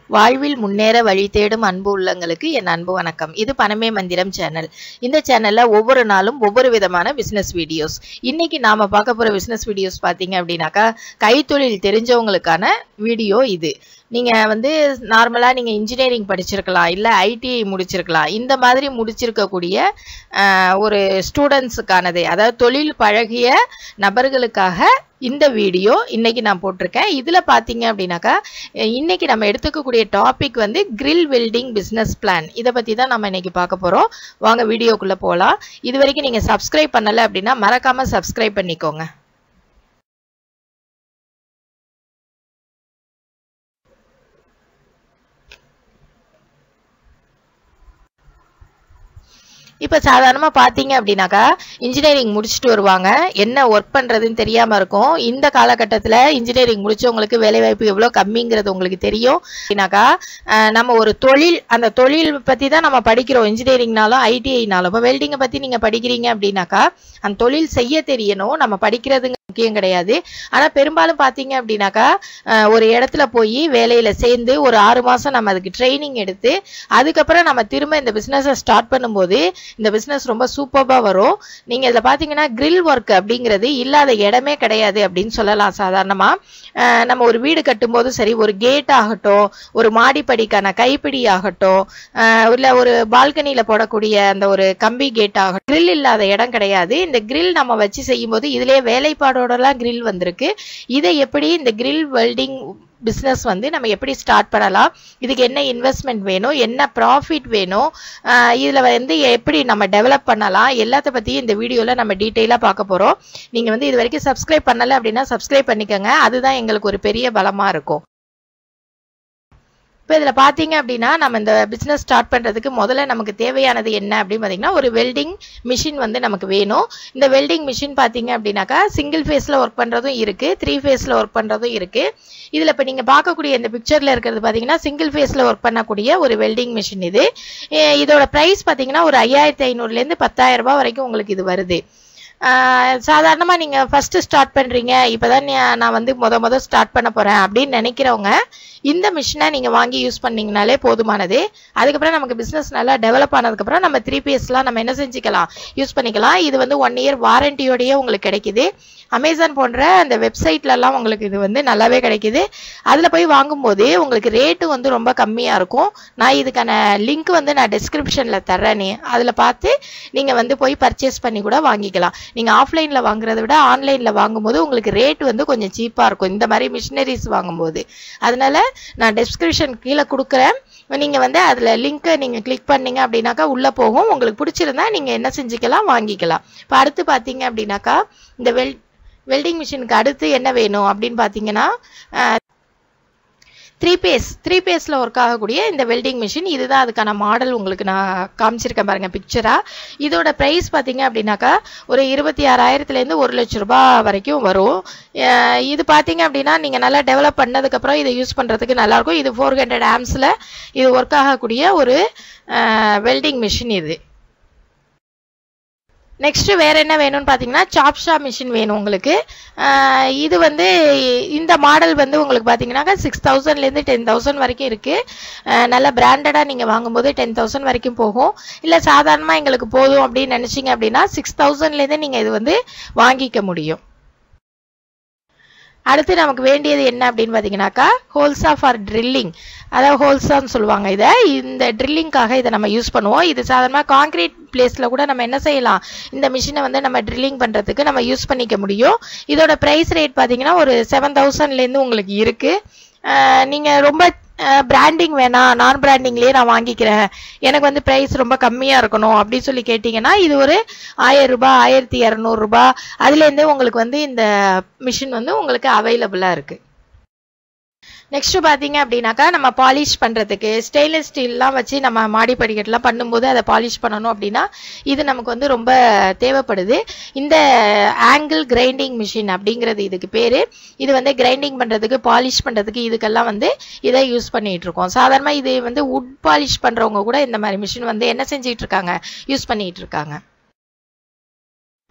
வாழ்வில் முன்னேற வழி தேடும் அன்பு உள்ளங்களுக்கு என் அன்பு வணக்கம் இது பணமே மந்திரம் சேனல் இந்த சேனல்ல ஒவ்வொரு நாளும் ஒவ்வொரு விதமான பிசினஸ் வீடியோஸ் இன்னைக்கு நாம பார்க்க போற பிசினஸ் வீடியோஸ் பாத்தீங்க அப்படின்னாக்கா கைத்தொழில் தெரிஞ்சவங்களுக்கான வீடியோ இது நீங்க வந்து நார்மலா நீங்க இன்ஜினியரிங் படிச்சிருக்கலாம் இல்ல ஐடிஐ முடிச்சிருக்கலாம் இந்த மாதிரி முடிச்சிருக்கக்கூடிய ஆஹ், ஒரு ஸ்டூடெண்ட்ஸுக்கானது அதாவது தொழில் பழகிய நபர்களுக்காக இந்த வீடியோ இன்னைக்கு நான் போட்டிருக்கேன் இதுல பாத்தீங்க அப்படின்னாக்கா அஹ் இன்னைக்கு நம்ம எடுத்துக்கக்கூடிய டாபிக் வந்து கிரில் வெல்டிங் பிசினஸ் பிளான் இதை பத்தி தான் நம்ம இன்னைக்கு பார்க்க போறோம் வாங்க வீடியோக்குள்ள போகலாம் இது வரைக்கும் நீங்க சப்ஸ்கிரைப் பண்ணல அப்படின்னா மறக்காம சப்ஸ்கிரைப் பண்ணிக்கோங்க இப்போ சாதாரணமாக பார்த்தீங்க அப்படின்னாக்கா இன்ஜினியரிங் முடிச்சுட்டு வருவாங்க என்ன ஒர்க் பண்ணுறதுன்னு தெரியாமல் இருக்கும் இந்த காலகட்டத்தில் இன்ஜினியரிங் முடிச்சவங்களுக்கு வேலைவாய்ப்பு எவ்வளோ கம்மிங்கிறது உங்களுக்கு தெரியும் அப்படின்னாக்கா அஹ், நம்ம ஒரு தொழில் அந்த தொழில் பற்றி தான் நம்ம படிக்கிறோம் இன்ஜினியரிங்னாலும் ஐடிஐனாலும் இப்போ வெல்டிங்கை பற்றி நீங்கள் படிக்கிறீங்க அப்படின்னாக்கா அந்த தொழில் செய்ய தெரியணும் நம்ம படிக்கிறது முக்கியம் கிடையாது ஆனால் பெரும்பாலும் பார்த்தீங்க அப்படின்னாக்கா அஹ், ஒரு இடத்துல போய் வேலையில் சேர்ந்து ஒரு ஆறு மாதம் நம்ம அதுக்கு ட்ரைனிங் எடுத்து அதுக்கப்புறம் நம்ம திரும்ப இந்த பிஸ்னஸை ஸ்டார்ட் பண்ணும்போது இந்த பிஸ்னஸ் ரொம்ப சூப்பராக வரும் நீங்கள் இதில் பார்த்தீங்கன்னா grill ஒர்க் அப்படிங்கிறது இல்லாத இடமே கிடையாது அப்படின்னு சொல்லலாம் சாதாரணமாக நம்ம ஒரு வீடு கட்டும்போது சரி ஒரு கேட் ஆகட்டும் ஒரு மாடிப்படிக்கான கைப்பிடி ஆகட்டும் இல்லை ஒரு பால்கனியில் போடக்கூடிய அந்த ஒரு கம்பி கேட் ஆகட்டும் grill இல்லாத இடம் கிடையாது இந்த grill நம்ம வச்சு செய்யும்போது இதிலே வேலைப்பாடோடலாம் grill வந்திருக்கு இதை எப்படி இந்த grill வெல்டிங் பிஸ்னஸ் வந்து நம்ம எப்படி ஸ்டார்ட் பண்ணலாம் இதுக்கு என்ன இன்வெஸ்ட்மெண்ட் வேணும் என்ன ப்ராஃபிட் வேணும் ஆஹ் இதுல வந்து எப்படி நம்ம டெவலப் பண்ணலாம் எல்லாத்த பத்தியும் இந்த வீடியோல நம்ம டீட்டெயிலா பார்க்க போறோம் நீங்க வந்து இது வரைக்கும் சப்ஸ்கிரைப் பண்ணல அப்படின்னா சப்ஸ்கிரைப் பண்ணிக்கோங்க அதுதான் எங்களுக்கு ஒரு பெரிய பலமா இருக்கும் இப்போ இதில் பார்த்தீங்க அப்படின்னா நம்ம இந்த பிஸ்னஸ் ஸ்டார்ட் பண்ணுறதுக்கு முதல்ல நமக்கு தேவையானது என்ன அப்படின்னு பார்த்தீங்கன்னா ஒரு வெல்டிங் மிஷின் வந்து நமக்கு வேணும் இந்த வெல்டிங் மிஷின் பார்த்தீங்க அப்படின்னாக்கா சிங்கிள் ஃபேஸில் ஒர்க் பண்ணுறதும் இருக்குது த்ரீ ஃபேஸில் ஒர்க் பண்ணுறதும் இருக்குது இதில் இப்போ நீங்கள் பார்க்கக்கூடிய இந்த பிக்சரில் இருக்கிறது பார்த்தீங்கன்னா சிங்கிள் ஃபேஸில் ஒர்க் பண்ணக்கூடிய ஒரு வெல்டிங் மிஷின் இது அஹ் இதோட ப்ரைஸ் பார்த்தீங்கன்னா ஒரு ஐயாயிரத்தி ஐநூறுலேருந்து பத்தாயிரம் ரூபாய் வரைக்கும் உங்களுக்கு இது வருது சாதாரணமாக நீங்கள் ஃபஸ்ட்டு ஸ்டார்ட் பண்ணுறீங்க இப்போ தான் நான் வந்து முத முத ஸ்டார்ட் பண்ண போகிறேன் அப்படின்னு நினைக்கிறவங்க இந்த மிஷினை நீங்கள் வாங்கி யூஸ் பண்ணீங்கனாலே போதுமானது அதுக்கப்புறம் நமக்கு பிஸ்னஸ் நல்லா டெவலப் ஆனதுக்கப்புறம் நம்ம த்ரீ பிஎஸ்லாம் நம்ம என்ன செஞ்சுக்கலாம் யூஸ் பண்ணிக்கலாம் இது வந்து ஒன் இயர் வாரண்டியோடயே உங்களுக்கு கிடைக்குது அமேசான் போன்ற அந்த வெப்சைட்லலாம் உங்களுக்கு இது வந்து நல்லாவே கிடைக்குது அதில் போய் வாங்கும்போது உங்களுக்கு ரேட்டு வந்து ரொம்ப கம்மியாக இருக்கும் நான் இதுக்கான லிங்க் வந்து நான் டிஸ்கிரிப்ஷனில் தர்றேனே அதில் பார்த்து நீங்கள் வந்து போய் பர்ச்சேஸ் பண்ணி கூட வாங்கிக்கலாம் நீங்கள் ஆஃப்லைனில் வாங்குறத விட ஆன்லைனில் வாங்கும்போது உங்களுக்கு ரேட் வந்து கொஞ்சம் சீப்பாக இருக்கும் இந்த மாதிரி மிஷினரிஸ் வாங்கும்போது அதனால நான் டிஸ்கிரிப்ஷன் கீழே கொடுக்குறேன் நீங்கள் வந்து அதில் லிங்க்கை நீங்கள் கிளிக் பண்ணீங்க அப்படின்னாக்கா உள்ளே போகும் உங்களுக்கு பிடிச்சிருந்தா நீங்கள் என்ன செஞ்சுக்கலாம் வாங்கிக்கலாம் இப்போ அடுத்து பார்த்தீங்க அப்படின்னாக்கா இந்த வெல் வெல்டிங் மிஷினுக்கு அடுத்து என்ன வேணும் அப்படின்னு பார்த்தீங்கன்னா த்ரீ பேஸ் த்ரீ பேஸில் ஒர்க் ஆகக்கூடிய இந்த வெல்டிங் மிஷின் இதுதான் அதுக்கான மாடல் உங்களுக்கு நான் காமிச்சிருக்கேன் பாருங்க பிக்சரா இதோட ப்ரைஸ் பார்த்தீங்க அப்படின்னாக்கா ஒரு இருபத்தி ஆறாயிரத்துலேருந்து ஒரு லட்ச ரூபாய் வரைக்கும் வரும் அஹ் இது பார்த்தீங்க அப்படின்னா நீங்கள் நல்லா டெவலப் பண்ணதுக்கப்புறம் இதை யூஸ் பண்ணுறதுக்கு நல்லாயிருக்கும் இது ஃபோர் ஹண்ட்ரட் ஆம்ஸில் இது ஒர்க் ஆகக்கூடிய ஒரு வெல்டிங் மிஷின் இது நெக்ஸ்ட் வேற என்ன வேணும்னு பார்த்தீங்கன்னா சாப்ஷா மிஷின் வேணும் உங்களுக்கு ஆஹ் இது வந்து இந்த மாடல் வந்து உங்களுக்கு பார்த்தீங்கன்னாக்கா சிக்ஸ் தௌசண்ட்லேருந்து டென் தௌசண்ட் வரைக்கும் இருக்கு ஆஹ் நல்ல பிராண்டடாக நீங்கள் வாங்கும்போது டென் தௌசண்ட் வரைக்கும் போகும் இல்லை சாதாரணமாக எங்களுக்கு போதும் அப்படின்னு நினச்சிங்க அப்படின்னா சிக்ஸ் தௌசண்ட்லேருந்து நீங்கள் இது வந்து வாங்கிக்க முடியும் அடுத்து நமக்கு வேண்டியது என்ன அப்படின்னு பார்த்தீங்கன்னாக்கா ஹோல்ஸா ஃபார் ட்ரில்லிங் அதாவது ஹோல்ஸான்னு சொல்லுவாங்க இதை இந்த ட்ரில்லிங்காக இதை நம்ம யூஸ் பண்ணுவோம் இது சாதாரணமாக கான்கிரீட் பிளேஸில் கூட நம்ம என்ன செய்யலாம் இந்த மிஷினை வந்து நம்ம ட்ரில்லிங் பண்ணுறதுக்கு நம்ம யூஸ் பண்ணிக்க முடியும் இதோட ப்ரைஸ் ரேட் பார்த்தீங்கன்னா ஒரு செவன் தௌசண்ட்லேருந்து உங்களுக்கு இருக்குது நீங்கள் ரொம்ப பிராண்டிங் வேணாம் நான் பிராண்டிங்லேயே நான் வாங்கிக்கிறேன் எனக்கு வந்து ப்ரைஸ் ரொம்ப கம்மியாக இருக்கணும் அப்படின்னு சொல்லி கேட்டிங்கன்னா இது ஒரு ஆயிரம் ரூபாய் ஆயிரத்தி இரநூறுபா அதுலேருந்தே உங்களுக்கு வந்து இந்த மிஷின் வந்து உங்களுக்கு அவைலபிளாக இருக்குது நெக்ஸ்ட் பார்த்தீங்க அப்படின்னாக்கா நம்ம பாலிஷ் பண்ணுறதுக்கு ஸ்டெயின்லெஸ் ஸ்டீல்லாம் வச்சு நம்ம மாடி படிக்கட்டுலாம் பண்ணும்போது அதை பாலிஷ் பண்ணணும் அப்படின்னா இது நமக்கு வந்து ரொம்ப தேவைப்படுது இந்த ஆங்கிள் கிரைண்டிங் மிஷின் அப்படிங்கிறது இதுக்கு பேர் இது வந்து கிரைண்டிங் பண்ணுறதுக்கு பாலிஷ் பண்ணுறதுக்கு இதுக்கெல்லாம் வந்து இதை யூஸ் பண்ணிட்டு இருக்கோம் சாதாரணமாக இது வந்து உட் பாலிஷ் பண்ணுறவங்க கூட இந்த மாதிரி மிஷின் வந்து என்ன செஞ்சிட்டு இருக்காங்க யூஸ் பண்ணிட்டு இருக்காங்க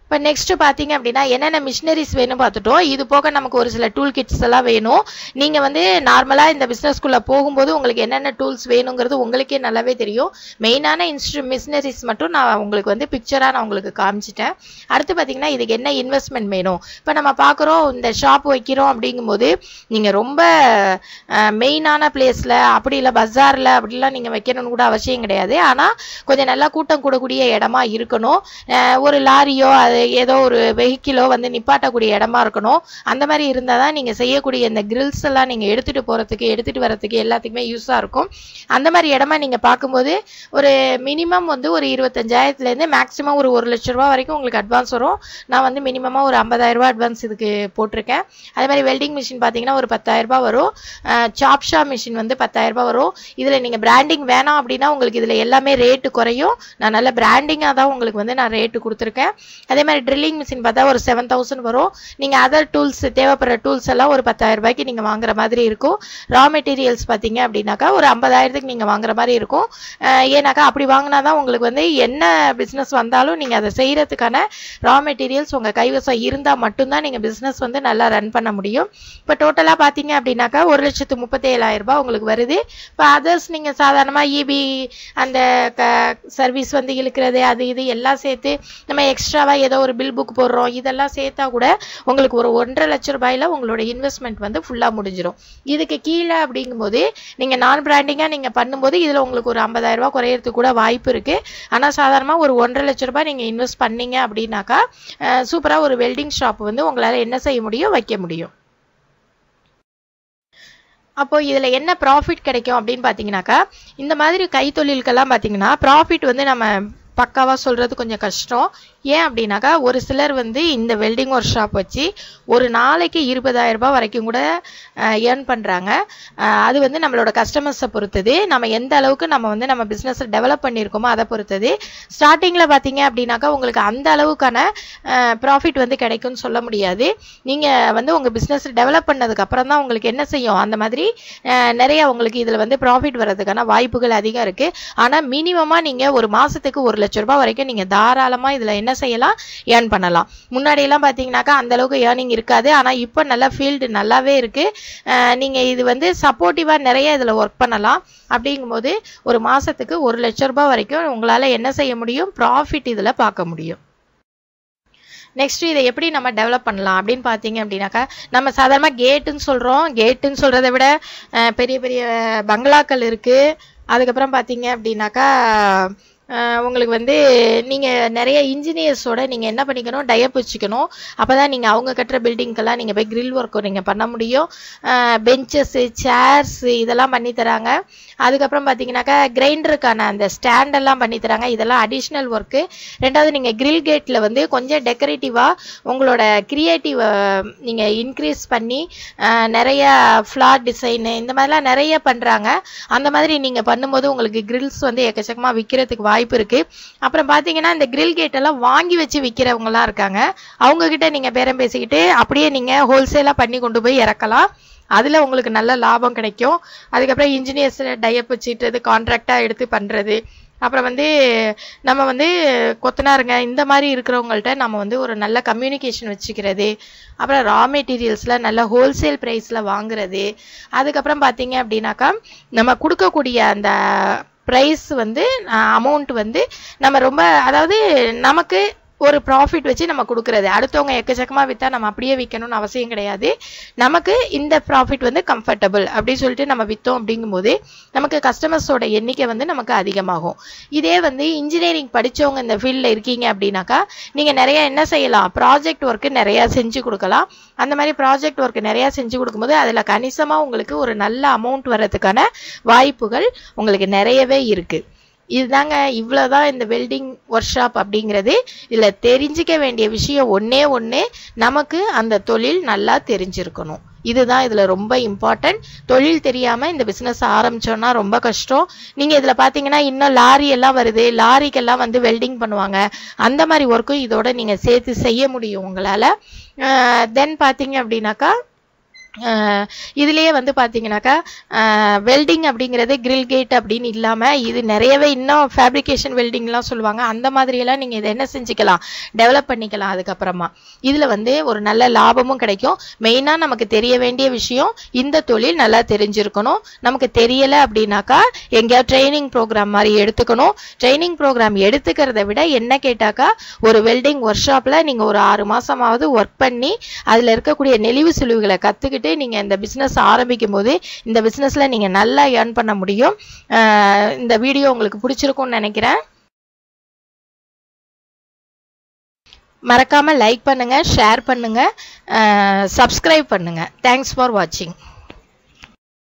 இப்போ நெக்ஸ்ட் பார்த்தீங்க அப்படின்னா என்னென்ன மிஷினரிஸ் வேணும் பார்த்துட்டோம் இது போக நமக்கு ஒரு சில டூல் கிட்ஸ் எல்லாம் வேணும் நீங்கள் வந்து நார்மலாக இந்த பிஸ்னஸ்குள்ளே போகும்போது உங்களுக்கு என்னென்ன டூல்ஸ் வேணுங்கிறது உங்களுக்கே நல்லாவே தெரியும் மெயினான இன்ஸ்ட்ரு மிஷினரிஸ் மட்டும் நான் உங்களுக்கு வந்து பிக்சராக நான் உங்களுக்கு காமிச்சிட்டேன் அடுத்து பார்த்தீங்கன்னா இதுக்கு என்ன இன்வெஸ்ட்மெண்ட் வேணும் இப்போ நம்ம பார்க்குறோம் இந்த ஷாப் வைக்கிறோம் அப்படிங்கும்போது நீங்கள் ரொம்ப மெயினான பிளேஸில் அப்படி இல்லை பஜாரில் அப்படிலாம் நீங்கள் வைக்கணும்னு கூட அவசியம் கிடையாது ஆனால் கொஞ்சம் நல்லா கூட்டம் கூடக்கூடிய இடமா இருக்கணும் அஹ் ஒரு லாரியோ அது ஏதோ ஒரு வெஹிக்கிளோ வந்து நிப்பாட்டக்கூடிய இடமா இருக்கணும் அந்த மாதிரி இருந்தால் தான் நீங்கள் செய்யக்கூடிய இந்த கிரில்ஸ் எல்லாம் நீங்கள் எடுத்துகிட்டு போகிறதுக்கு எடுத்துகிட்டு வரதுக்கு எல்லாத்துக்குமே யூஸாக இருக்கும் அந்த மாதிரி இடமா நீங்கள் பார்க்கும்போது ஒரு மினிமம் வந்து ஒரு இருபத்தஞ்சாயிரத்துலேருந்து மேக்ஸிமம் ஒரு ஒரு லட்ச ரூபா வரைக்கும் உங்களுக்கு அட்வான்ஸ் வரும் நான் வந்து மினிமமாக ஒரு ஐம்பதாயிரம் ரூபாய் அட்வான்ஸ் இதுக்கு போட்டிருக்கேன் அதே மாதிரி வெல்டிங் மிஷின் பார்த்தீங்கன்னா ஒரு பத்தாயிரம் ரூபாய் வரும் சாப்ஷா மிஷின் வந்து பத்தாயிரம் ரூபாய் வரும் இதில் நீங்கள் பிராண்டிங் வேணாம் அப்படின்னா உங்களுக்கு இதில் எல்லாமே ரேட்டு குறையும் நான் நல்ல பிராண்டிங்காக தான் உங்களுக்கு வந்து நான் ரேட்டு கொடுத்துருக்கேன் அதே மாதிரி ட்ரில்லிங் மிஷின் பார்த்தா ஒரு செவன் தௌசண்ட் வரும் நீங்கள் அதர் டூல்ஸ் தேவைப்படுற டூல்ஸ் எல்லாம் ஒரு பத்தாயிரம் ரூபாய்க்கு நீங்கள் வாங்குற மாதிரி இருக்கும் ரா மெட்டீரியல்ஸ் பார்த்தீங்க அப்படின்னாக்கா ஒரு ஐம்பதாயிரத்துக்கு நீங்கள் வாங்குற மாதிரி இருக்கும் அஹ் ஏன்னாக்கா அப்படி வாங்கினா தான் உங்களுக்கு வந்து என்ன பிஸ்னஸ் வந்தாலும் நீங்கள் அதை செய்கிறதுக்கான ரா மெட்டீரியல்ஸ் உங்கள் கைவசம் இருந்தால் மட்டும்தான் நீங்கள் பிஸ்னஸ் வந்து நல்லா ரன் பண்ண முடியும் இப்போ டோட்டலாக பார்த்தீங்க அப்படின்னாக்கா ஒரு லட்சத்து முப்பத்தேழாயிரம் ரூபாய் உங்களுக்கு வருது இப்போ அதர்ஸ் நீங்கள் சாதாரணமாக இபி அந்த க சர்வீஸ் வந்து இழுக்கிறது அது இது எல்லாம் சேர்த்து நம்ம எக்ஸ்ட்ராவாக ஏதோ ஒரு பில் புக் போடுறோம் இதெல்லாம் சேர்த்தா கூட உங்களுக்கு ஒரு ஒன்றரை லட்ச ரூபாயில உங்களோட இன்வெஸ்ட்மெண்ட் வந்து ஃபுல்லாக முடிஞ்சிடும் இதுக்கு கீழே அப்படிங்கும்போது நீங்கள் நான் பிராண்டிங்காக நீங்கள் பண்ணும்போது இதில் உங்களுக்கு ஒரு ஐம்பதாயிரம் ரூபாய் குறையறதுக்கு கூட வாய்ப்பு இருக்குது ஆனால் சாதாரணமாக ஒரு ஒன்றரை லட்ச ரூபாய் நீங்கள் இன்வெஸ்ட் பண்ணீங்க அப்படின்னாக்கா சூப்பராக ஒரு வெல்டிங் ஷாப் வந்து உங்களால் என்ன செய்ய முடியும் வைக்க முடியும் அப்போ இதுல என்ன ப்ராஃபிட் கிடைக்கும் அப்படின்னு பாத்தீங்கன்னாக்கா இந்த மாதிரி கைத்தொழிலுக்கெல்லாம் பாத்தீங்கன்னா ப்ராஃபிட் வந்து நம்ம பக்காவா சொல்றது கொஞ்சம் கஷ்டம் ஏன் அப்படின்னாக்கா ஒரு சிலர் வந்து இந்த வெல்டிங் ஒர்க் ஷாப் வச்சு ஒரு நாளைக்கு இருபதாயிரம் ரூபாய் வரைக்கும் கூட ஏர்ன் பண்றாங்க அஹ் அது வந்து நம்மளோட கஸ்டமர்ஸை பொறுத்தது நம்ம எந்த அளவுக்கு நம்ம வந்து நம்ம பிசினஸ் டெவலப் பண்ணியிருக்கோமோ அதை பொறுத்தது ஸ்டார்டிங்ல பாத்தீங்க அப்படின்னாக்கா உங்களுக்கு அந்த அளவுக்கான ப்ராஃபிட் வந்து கிடைக்கும்னு சொல்ல முடியாது நீங்க வந்து உங்க பிசினஸ் டெவலப் பண்ணதுக்கு அப்புறம் தான் உங்களுக்கு என்ன செய்யும் அந்த மாதிரி அஹ் நிறைய உங்களுக்கு இதுல வந்து ப்ராஃபிட் வர்றதுக்கான வாய்ப்புகள் அதிகம் இருக்கு ஆனா மினிமமா நீங்க ஒரு மாசத்துக்கு ஒரு லட்ச ரூபாய் வரைக்கும் நீங்க தாராளமா இதுல என்ன செய்யலாம் ஏர்ன் பண்ணலாம் முன்னாடி எல்லாம் பாத்தீங்கன்னாக்கா அந்த அளவுக்கு ஏர்னிங் இருக்காது ஆனா இப்போ நல்ல ஃபீல்டு நல்லாவே இருக்கு அஹ் நீங்க இது வந்து சப்போர்ட்டிவா நிறைய இதுல ஒர்க் பண்ணலாம் அப்படிங்கும்போது ஒரு மாசத்துக்கு ஒரு லட்ச ரூபாய் வரைக்கும் உங்களால என்ன செய்ய முடியும் ப்ராஃபிட் இதுல பார்க்க முடியும் நெக்ஸ்ட் இதை எப்படி நம்ம டெவலப் பண்ணலாம் அப்படின்னு பார்த்தீங்க அப்படின்னாக்கா நம்ம சாதாரணமாக கேட்டுன்னு சொல்கிறோம் கேட்டுன்னு சொல்கிறத விட அஹ், பெரிய பெரிய பங்களாக்கள் இருக்குது அதுக்கப்புறம் பார்த்தீங்க அப்படின்னாக்கா அஹ், உங்களுக்கு வந்து நீங்கள் நிறைய இன்ஜினியர்ஸோட நீங்கள் என்ன பண்ணிக்கணும் டயப் வச்சுக்கணும் அப்போ தான் நீங்கள் அவங்க கட்டுற பில்டிங்க்கெல்லாம் நீங்கள் போய் கிரில் ஒர்க் நீங்கள் பண்ண முடியும் பெஞ்சஸ்ஸு சேர்ஸ் இதெல்லாம் பண்ணி தராங்க அதுக்கப்புறம் பார்த்தீங்கன்னாக்கா கிரைண்டருக்கான அந்த ஸ்டாண்டெல்லாம் பண்ணி தராங்க இதெல்லாம் அடிஷ்னல் ஒர்க்கு ரெண்டாவது நீங்கள் கிரில் கேட்டில் வந்து கொஞ்சம் டெக்கரேட்டிவாக உங்களோட கிரியேட்டிவ் நீங்கள் இன்க்ரீஸ் பண்ணி அஹ், நிறைய ஃப்ளார் டிசைனு இந்த மாதிரிலாம் நிறைய பண்ணுறாங்க அந்த மாதிரி நீங்கள் பண்ணும்போது உங்களுக்கு கிரில்ஸ் வந்து எக்கச்சக்கமாக விற்கிறதுக்கு வாய்ப்பு இருக்குது அப்புறம் பார்த்தீங்கன்னா இந்த கிரில் கேட் எல்லாம் வாங்கி வச்சு விற்கிறவங்கலாம் இருக்காங்க அவங்க கிட்ட நீங்கள் பேரம் பேசிக்கிட்டு அப்படியே நீங்கள் ஹோல்சேலாக பண்ணி கொண்டு போய் இறக்கலாம் அதில் உங்களுக்கு நல்ல லாபம் கிடைக்கும் அதுக்கப்புறம் இன்ஜினியர்ஸ் டைப் வச்சுட்டுறது கான்ட்ராக்டாக எடுத்து பண்ணுறது அப்புறம் வந்து நம்ம வந்து கொத்தனாருங்க இந்த மாதிரி இருக்கிறவங்கள்ட்ட நம்ம வந்து ஒரு நல்ல கம்யூனிகேஷன் வச்சுக்கிறது அப்புறம் ரா மெட்டீரியல்ஸில் நல்ல ஹோல்சேல் ப்ரைஸில் வாங்குறது அதுக்கப்புறம் பார்த்தீங்க அப்படின்னாக்கா நம்ம கொடுக்கக்கூடிய அந்த ப்ரைஸ் வந்து அமௌண்ட் வந்து நம்ம ரொம்ப அதாவது நமக்கு ஒரு ப்ராஃபிட் வச்சு நம்ம கொடுக்கறது அடுத்தவங்க எக்கச்சக்கமாக விற்றா நம்ம அப்படியே விற்கணும்னு அவசியம் கிடையாது நமக்கு இந்த ப்ராஃபிட் வந்து கம்ஃபர்டபுள் அப்படின்னு சொல்லிட்டு நம்ம விற்றோம் அப்படிங்கும்போது நமக்கு கஸ்டமர்ஸோட எண்ணிக்கை வந்து நமக்கு அதிகமாகும் இதே வந்து இன்ஜினியரிங் படிச்சவங்க இந்த ஃபீல்டில் இருக்கீங்க அப்படின்னாக்கா நீங்கள் நிறைய என்ன செய்யலாம் ப்ராஜெக்ட் ஒர்க்கு நிறையா செஞ்சு கொடுக்கலாம் அந்த மாதிரி ப்ராஜெக்ட் ஒர்க் நிறையா செஞ்சு கொடுக்கும்போது அதில் கணிசமாக உங்களுக்கு ஒரு நல்ல அமௌண்ட் வர்றதுக்கான வாய்ப்புகள் உங்களுக்கு நிறையவே இருக்குது இதுதாங்க இவ்வளோதான் இந்த வெல்டிங் ஒர்க் ஷாப் அப்படிங்கிறது இதில் தெரிஞ்சிக்க வேண்டிய விஷயம் ஒண்ணே ஒன்று நமக்கு அந்த தொழில் நல்லா தெரிஞ்சிருக்கணும் இதுதான் இதில் ரொம்ப இம்பார்ட்டன்ட் தொழில் தெரியாமல் இந்த பிஸ்னஸ் ஆரம்பிச்சோன்னா ரொம்ப கஷ்டம் நீங்கள் இதில் பார்த்தீங்கன்னா இன்னும் லாரி எல்லாம் வருது லாரிக்கெல்லாம் வந்து வெல்டிங் பண்ணுவாங்க அந்த மாதிரி ஒர்க்கும் இதோட நீங்கள் சேர்த்து செய்ய முடியும் உங்களால் தென் பார்த்தீங்க அப்படின்னாக்கா அஹ் இதுலயே வந்து பாத்தீங்கன்னாக்கா வெல்டிங் அப்படிங்கிறது கிரில் கேட் அப்படின்னு இல்லாம இது நிறையவே இன்னும் ஃபேப்ரிகேஷன் வெல்டிங்லாம் சொல்லுவாங்க அந்த மாதிரி எல்லாம் நீங்க இதை என்ன செஞ்சுக்கலாம் டெவலப் பண்ணிக்கலாம் அதுக்கப்புறமா இதுல வந்து ஒரு நல்ல லாபமும் கிடைக்கும் மெயினா நமக்கு தெரிய வேண்டிய விஷயம் இந்த தொழில் நல்லா தெரிஞ்சிருக்கணும் நமக்கு தெரியல அப்படின்னாக்கா எங்கேயாவது ட்ரைனிங் ப்ரோக்ராம் மாதிரி எடுத்துக்கணும் ட்ரைனிங் ப்ரோக்ராம் எடுத்துக்கிறத விட என்ன கேட்டாக்கா ஒரு வெல்டிங் ஒர்க் ஷாப்ல நீங்க ஒரு ஆறு மாசமாவது ஒர்க் பண்ணி அதுல இருக்கக்கூடிய நெளிவு சுழிவுகளை கத்துக்கிட்டு நீங்க இந்த பிசினஸ் ஆரம்பிக்கும் போது இந்த பிசினஸ்ல நீங்க நல்லா ஏர்ன் பண்ண முடியும் அஹ் இந்த வீடியோ உங்களுக்கு பிடிச்சிருக்கும்னு நினைக்கிறேன் மறக்காம லைக் பண்ணுங்க ஷேர் பண்ணுங்க சப்ஸ்கிரைப் பண்ணுங்க தேங்க்ஸ் ஃபார் வாட்சிங்